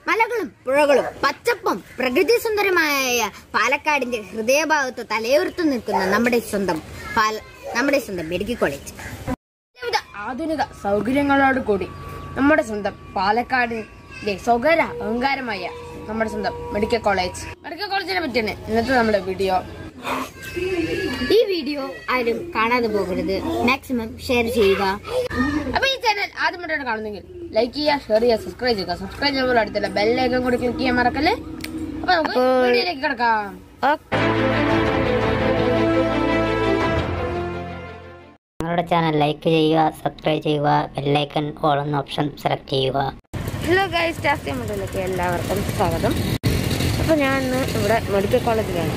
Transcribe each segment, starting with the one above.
മലകളും പുഴകളും പച്ചപ്പും പ്രകൃതി സുന്ദരമായ പാലക്കാടിന്റെ ഹൃദയഭാഗത്ത് തലയുയർത്തു നിൽക്കുന്ന നമ്മുടെ സ്വന്തം പാല നമ്മുടെ സ്വന്തം മെഡിക്കൽ കോളേജ് എല്ലാവിധ ആധുനിക സൗകര്യങ്ങളോട് കൂടി നമ്മുടെ സ്വന്തം പാലക്കാടിന്റെ സ്വകാര്യ അഹങ്കാരമായ നമ്മുടെ സ്വന്തം മെഡിക്കൽ കോളേജ് മെഡിക്കൽ കോളേജിനെ പറ്റിയാണ് ഇന്നത്തെ നമ്മുടെ വീഡിയോ ഈ വീഡിയോ ആരും കാണാതെ പോകരുത് മാക്സിമം ഷെയർ ചെയ്യുക അപ്പൊ ഈ ചാനൽ ആദ്യമായിട്ടാണ് കാണുന്നെങ്കിൽ ലൈക്ക് ചെയ്യുക ഷെയർ ചെയ്യുക സബ്സ്ക്രൈബ് ചെയ്യുക സബ്സ്ക്രൈബ് ചെയ്യുമ്പോൾ അടുത്തുള്ള ബെല്ലൈക്കൻ കൂടി ക്ലിക്ക് ചെയ്യാൻ മറക്കല്ലേ അപ്പൊ നമുക്ക് അപ്പോൾ- വീഡിയോയിലേക്ക് കിടക്കാം ഞങ്ങളുടെ ചാനൽ ലൈക്ക് ചെയ്യുക സബ്സ്ക്രൈബ് ചെയ്യുക ബെല്ലൈക്കൺ ഓൾ എന്ന ഓപ്ഷൻ സെലക്ട് ചെയ്യുക ഹലോ ഗൈസ് ടാസ്റ്റി മുതലേക്ക് എല്ലാവർക്കും സ്വാഗതം അപ്പോൾ ഞാൻ ഇന്ന് ഇവിടെ മെഡിക്കൽ കോളേജിലാണ്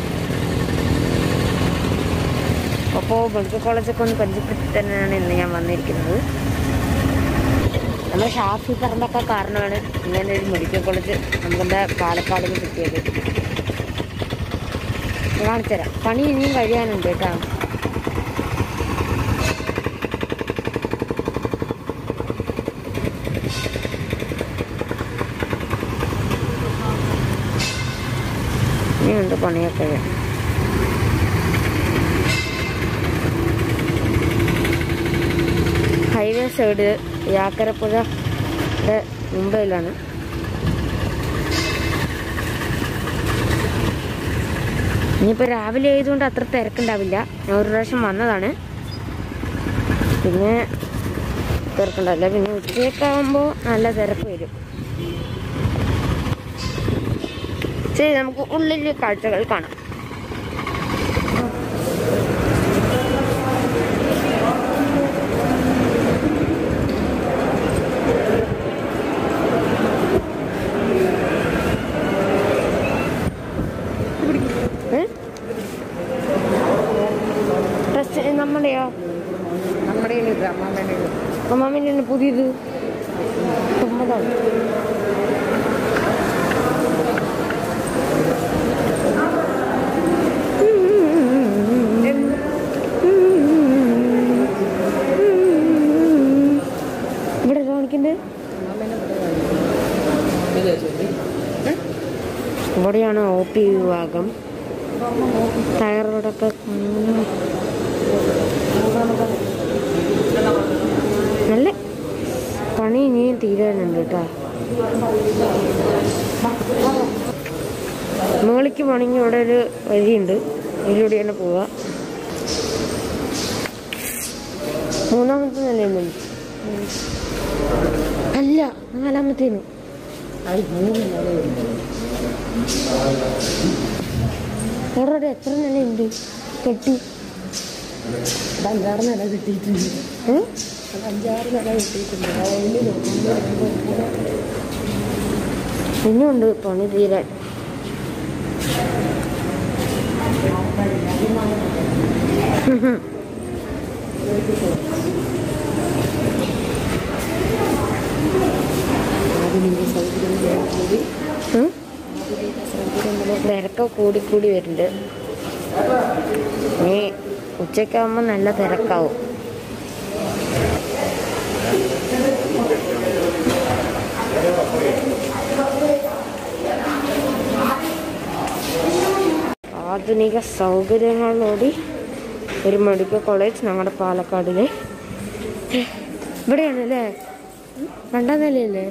അപ്പോൾ മെഡിക്കൽ കോളേജൊക്കെ ഒന്ന് പരിചയപ്പെട്ട് തന്നെയാണ് ഇന്ന് ഞാൻ വന്നിരിക്കുന്നത് നമ്മുടെ ഷാഫി പറമ്പൊക്കെ കാരണമാണ് ഇങ്ങനെ ഒരു മെഡിക്കൽ കോളേജ് നമ്മുടെ പാലക്കാട് കിട്ടിയത് കാണിച്ചുതരാം പണി ഇനിയും കഴിയാനുണ്ട് കേട്ടോ ഇനിയുണ്ട് പണിയൊക്കെ ഹൈവേ സൈഡ് യാക്കരപ്പുഴയുടെ മുംബൈയിലാണ് ഇനിയിപ്പോൾ രാവിലെ ആയതുകൊണ്ട് അത്ര തിരക്കുണ്ടാവില്ല ഞാൻ ഒരു പ്രാവശ്യം വന്നതാണ് പിന്നെ തിരക്കുണ്ടാവില്ല പിന്നെ ഉച്ചയൊക്കെ ആകുമ്പോൾ നല്ല തിരക്ക് വരും ശരി നമുക്ക് ഉള്ളിൽ കാഴ്ചകൾ കാണാം ഏ? ഡ്രസ് നമ്മുടെയോ നമ്മുടെ ഇത് അമ്മാമ്മേൻ്റെ ഇത് അമ്മാമിൻ്റെ പുതിയത് തൊമ്പതാണ് ഇവിടെ കാണിക്കണ്ടേ ഇവിടെയാണ് ഒ പി വിഭാഗം ടയറോടൊക്കെ നല്ല പണി ഇനിയും തീരാനുണ്ട് കേട്ടോ മുകളിലേക്ക് പണിക്ക് ഇവിടെ ഒരു വഴിയുണ്ട് ഇതിലൂടെ തന്നെ പോവുക മൂന്നാമത്തെ നിലയുണ്ട് അല്ല നാലാമത്തേന് അവിടെ എത്ര നിലയുണ്ട് കെട്ടി അഞ്ചാറ് നില കിട്ടിയിട്ടുണ്ട് ഏ? അഞ്ചാറ് നില കിട്ടിയിട്ടുണ്ട് അതിൽ ഇനിയുണ്ട് പണി തീരാൻ ആധുനിക സൗകര്യങ്ങൾ കൂടി ഉം? തിരക്ക് കൂടി കൂടി വരുന്നുണ്ട് ഇനി ഉച്ചയ്ക്കാകുമ്പോൾ നല്ല തിരക്കാവും ആധുനിക സൗകര്യങ്ങളോടി ഒരു മെഡിക്കൽ കോളേജ് ഞങ്ങളുടെ പാലക്കാടിലെ ഇവിടെയാണല്ലേ രണ്ടാം നിലയല്ലേ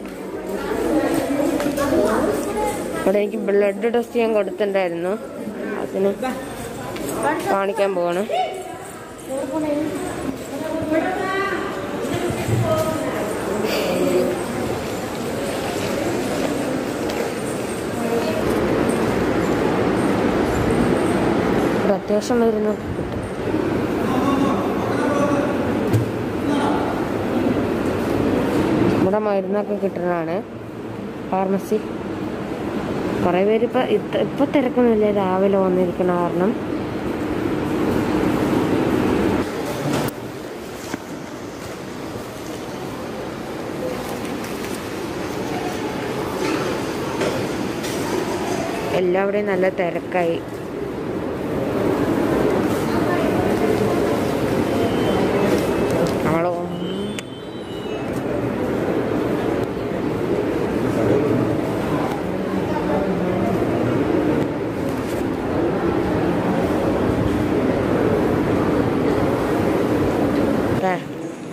ഇവിടെ എനിക്ക് ബ്ലഡ് ടെസ്റ്റ് ചെയ്യാൻ കൊടുത്തിട്ടുണ്ടായിരുന്നു അതിന് കാണിക്കാൻ പോവാണ് ഇവിടെ അത്യാവശ്യം മരുന്ന് കിട്ടും ഇവിടെ മരുന്നൊക്കെ കിട്ടുന്നതാണ് ഫാർമസി കുറേ പേര് ഇപ്പം ഇപ്പം തിരക്കൊന്നുമില്ല രാവിലെ വന്നിരിക്കണ കാരണം എല്ലാവിടെയും നല്ല തിരക്കായി നമ്മളോ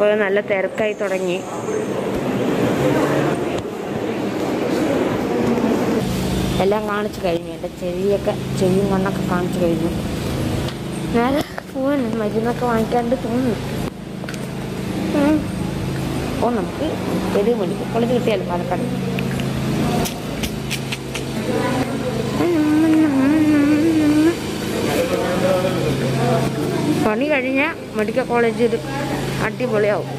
ഇപ്പോൾ നല്ല തിരക്കായി തുടങ്ങി എല്ലാം കാണിച്ചു കഴിഞ്ഞു എൻ്റെ ചെവിയൊക്കെ ചെവിയും കണ്ണൊക്കെ കാണിച്ചു കഴിഞ്ഞു നേരെ പോവാൻ മരുന്നൊക്കെ വാങ്ങിക്കാണ്ട് തോന്നുന്നു ഉം. അപ്പോൾ നമുക്ക് ഇത് മെഡിക്കൽ കോളേജ് കിട്ടിയാലോ പാലക്കാട് പണി കഴിഞ്ഞ മെഡിക്കൽ കോളേജ് അടിപൊളിയാവും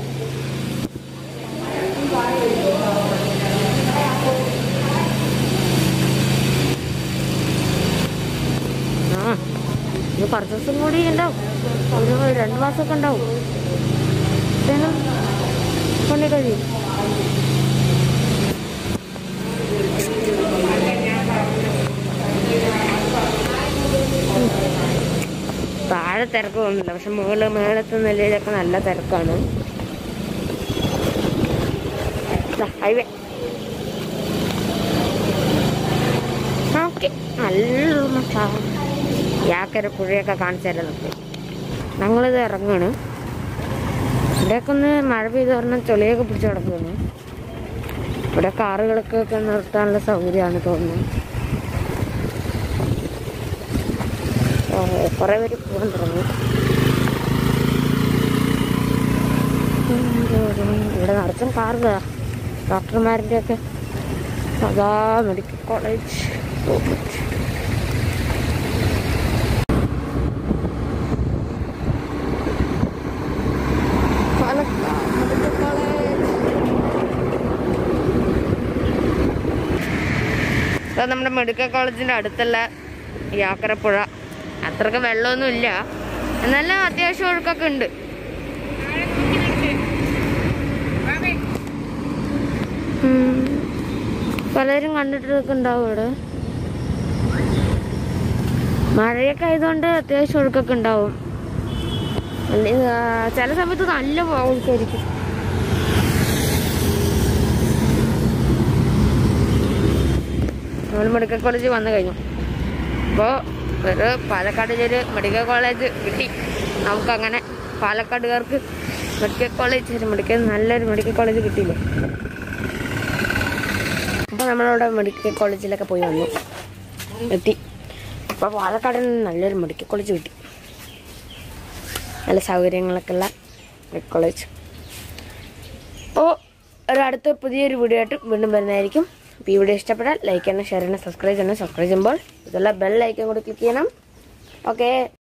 ആ ഇത് കുറച്ച് ദിവസം കൂടി ഉണ്ടാവും ഒരു രണ്ട് മാസമൊക്കെ ഉണ്ടാവും അപ്പോഴത്തേനും പണി കഴിയും താഴെ തിരക്ക് തോന്നുന്നില്ല പക്ഷെ മുകളിൽ മേളത്തെ നിലയിലൊക്കെ നല്ല തിരക്കാണ് ഹൈവേ ഓക്കെ നല്ല യാക്കര പുഴയൊക്കെ കാണിച്ചാലോ നമുക്ക് ഞങ്ങളിത് ഇറങ്ങാണ് ഇവിടെയൊക്കെ ഒന്ന് മഴ പെയ്ത് പറഞ്ഞാൽ ചൊളിയൊക്കെ പിടിച്ച് കിടക്കുകയാണ് ഇവിടെ കാറുകൾക്കൊക്കെ നിർത്താനുള്ള സൗകര്യമാണ് തോന്നുന്നു കുറെ പേര് പോകാൻ തുടങ്ങി ഇവിടെ നിറച്ചും കാറുക ഡോക്ടർമാരുടെ ഒക്കെ അതാ മെഡിക്കൽ കോളേജ് നമ്മുടെ മെഡിക്കൽ കോളേജിന്റെ അടുത്തുള്ള യാക്കരപ്പുഴ അത്രക്ക് വെള്ളമൊന്നും ഇല്ല എന്നാലും അത്യാവശ്യം ഒഴുക്കൊക്കെ ഉണ്ട് ഉം. പലരും കണ്ടിട്ടൊക്കെ ഉണ്ടാവും ഇവിടെ മഴയൊക്കെ ആയതുകൊണ്ട് അത്യാവശ്യം ഒഴുക്കൊക്കെ ഉണ്ടാവും അല്ലെ- ആ, ചില സമയത്ത് നല്ല ഒഴുക്കായിരിക്കും നമ്മൾ മെഡിക്കൽ കോളേജ് വന്നു കഴിഞ്ഞു അപ്പോൾ ഒരു പാലക്കാട് ഒരു മെഡിക്കൽ കോളേജ് കിട്ടി നമുക്കങ്ങനെ പാലക്കാടുകാർക്ക് മെഡിക്കൽ കോളേജ് ഒരു മെഡിക്കൽ നല്ലൊരു മെഡിക്കൽ കോളേജ് കിട്ടിയില്ലേ അപ്പോൾ നമ്മളവിടെ മെഡിക്കൽ കോളേജിലൊക്കെ പോയി വന്നു എത്തി അപ്പോൾ പാലക്കാട് നല്ലൊരു മെഡിക്കൽ കോളേജ് കിട്ടി നല്ല സൗകര്യങ്ങളൊക്കെ ഉള്ള മെഡിക്കൽ കോളേജ് അപ്പോൾ ഒരു അടുത്ത പുതിയൊരു വീഡിയോ ആയിട്ട് വീണ്ടും വരുന്നതായിരിക്കും അപ്പോൾ ഈ വീഡിയോ ഇഷ്ടപ്പെട്ടാൽ ലൈക്ക് ചെയ്യണം ഷെയർ ചെയ്യണം സബ്സ്ക്രൈബ് ചെയ്യണം സബ്സ്ക്രൈബ് ചെയ്യുമ്പോൾ ഇതുള്ള ബെൽ ഐക്കൺ കൂടി ക്ലിക്ക് ചെയ്യണം ഓക്കെ